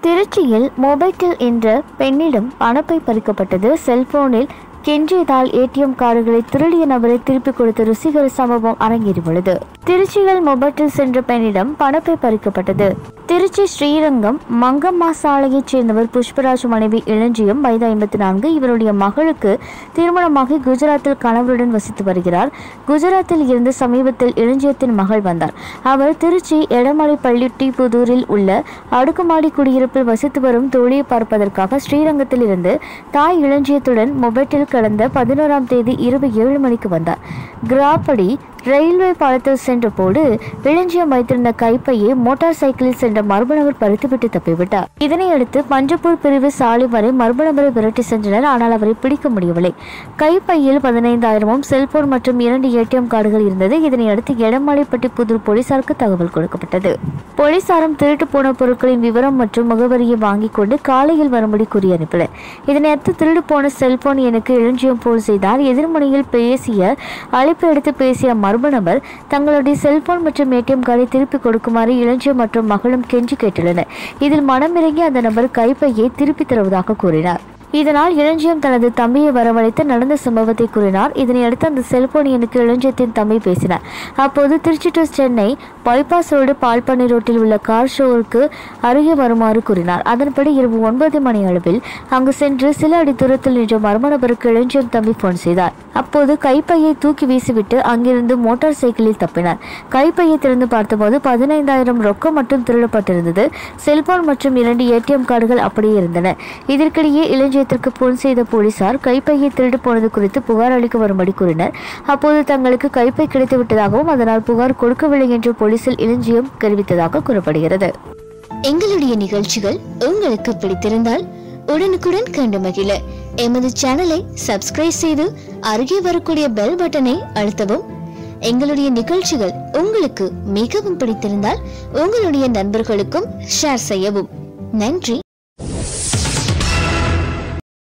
திருச்சியில் மொபைட்டில் என்ற பெண்ணிடம் பணப்பை பறிக்கப்பட்டது செல்போனில் கெஞ்சியதால் ஏடிஎம் கார்டுகளை திருடிய நபரை திருப்பிக் கொடுத்த ருசிகர சம்பவம் அரங்கேறியுள்ளது திருச்சியில் மொபைட்டில் சென்ற பெண்ணிடம் பணப்பை பறிக்கப்பட்டது திருச்சி ஸ்ரீரங்கம் மங்கம்மா சாலையைச் சேர்ந்தவர் புஷ்பராஜ் மனைவி இளஞ்சியம் வயது ஐம்பத்தி நான்கு இவருடைய மகளுக்கு திருமணமாகி குஜராத்தில் கணவருடன் வசித்து வருகிறார் குஜராத்தில் இருந்து சமீபத்தில் இளஞ்சியத்தின் மகள் வந்தார் அவர் திருச்சி எடமலை பள்ளி புதூரில் உள்ள அடுக்குமாடி குடியிருப்பில் வசித்து வரும் தோழியை பார்ப்பதற்காக ஸ்ரீரங்கத்தில் இருந்து தாய் இளஞ்சியத்துடன் மொபைட்டில் கடந்த பதினோராம் தேதி இரவு ஏழு மணிக்கு வந்தார் கிராப்படி ரயில்வே பாலத்தில் சென்றபோது இளஞ்சியம் வைத்திருந்த கைப்பையை மோட்டார் சைக்கிளில் சென்ற மர்ம நபர் பறித்துவிட்டு தப்பிவிட்டார் இதனையடுத்து பஞ்சப்பூர் பிரிவு சாலை வரை மர்ம நபரை விரட்டி சென்றனர் ஆனால் அவரை பிடிக்க முடியவில்லை கைப்பையில் பதினைந்தாயிரமும் செல்போன் மற்றும் இரண்டு ஏடிஎம் கார்டுகள் இருந்தது இதனையடுத்து எடமாளிப்பட்டி புதூர் போலீசாருக்கு தகவல் கொடுக்கப்பட்டது போலீசாரும் திருட்டு போன பொருட்களின் விவரம் மற்றும் முகவரியை வாங்கிக் கொண்டு காலையில் வரும்படி கூறி அனுப்பினர் இதனையடுத்து திருடு போன செல்போன் எனக்கு இளஞ்சியம் போல் செய்தார் எதிர்முனையில் பேசிய அழைப்பு எடுத்து பேசிய மர்ம நபர் தங்களுடைய செல்போன் மற்றும் ஏடிஎம் கார்டை திருப்பி கொடுக்குமாறு இளஞ்சியம் மற்றும் மகளும் கெஞ்சி கேட்டுள்ளனர் இதில் மனமிறங்கி அந்த நபர் கைப்பையை திருப்பி தருவதாக கூறினார் இதனால் இளஞ்சியம் தனது தம்பியை வரவழைத்து நடந்த சம்பவத்தை கூறினார் இதனையடுத்து அந்த செல்போன் எனக்கு இளஞ்சியத்தின் தம்பி பேசினார் அப்போது Trichy to Chennai bypass road பால்பண்ணை ரோட்டில் உள்ள கார் ஷோவுக்கு அருகே வருமாறு கூறினார் அதன்படி இரவு ஒன்பது மணி அளவில் அங்கு சென்று சில அடி தூரத்தில் நின்ற மர்ம நபருக்கு இளஞ்சியம் தம்பி போன் செய்தார் அப்போது கைப்பையை தூக்கி வீசிவிட்டு அங்கிருந்து மோட்டார் சைக்கிளில் தப்பினார் கைப்பையை திறந்து பார்த்தபோது பதினைந்தாயிரம் ரொக்கம் மட்டும் திருடப்பட்டிருந்தது செல்போன் மற்றும் இரண்டு ஏடிஎம் கார்டுகள் அப்படியே இருந்தன இதற்கிடையே இளஞ்சியத்திற்கு போன் செய்த போலீசார் கைப்பையை திருடு போனது குறித்து புகார் அளிக்க வரும்படி கூறினர் அப்போது தங்களுக்கு கைப்பை கிடைத்து விட்டதாகவும் அதனால் புகார் கொடுக்கவில்லை என்று போலீசில் இளஞ்சியம் தெரிவித்ததாக கூறப்படுகிறது எங்களுடைய நிகழ்ச்சிகள் உங்களுக்கு பிடித்திருந்தால் உடனுக்குடன் கண்டு மகிழ எமது சேனலை சப்ஸ்கிரைப் செய்து அருகே வரக்கூடிய பெல் பட்டனை அழுத்தவும் எங்களுடைய நிகழ்ச்சிகள் உங்களுக்கு மிகவும் பிடித்திருந்தால் உங்களுடைய நண்பர்களுக்கும் ஷேர் செய்யவும் நன்றி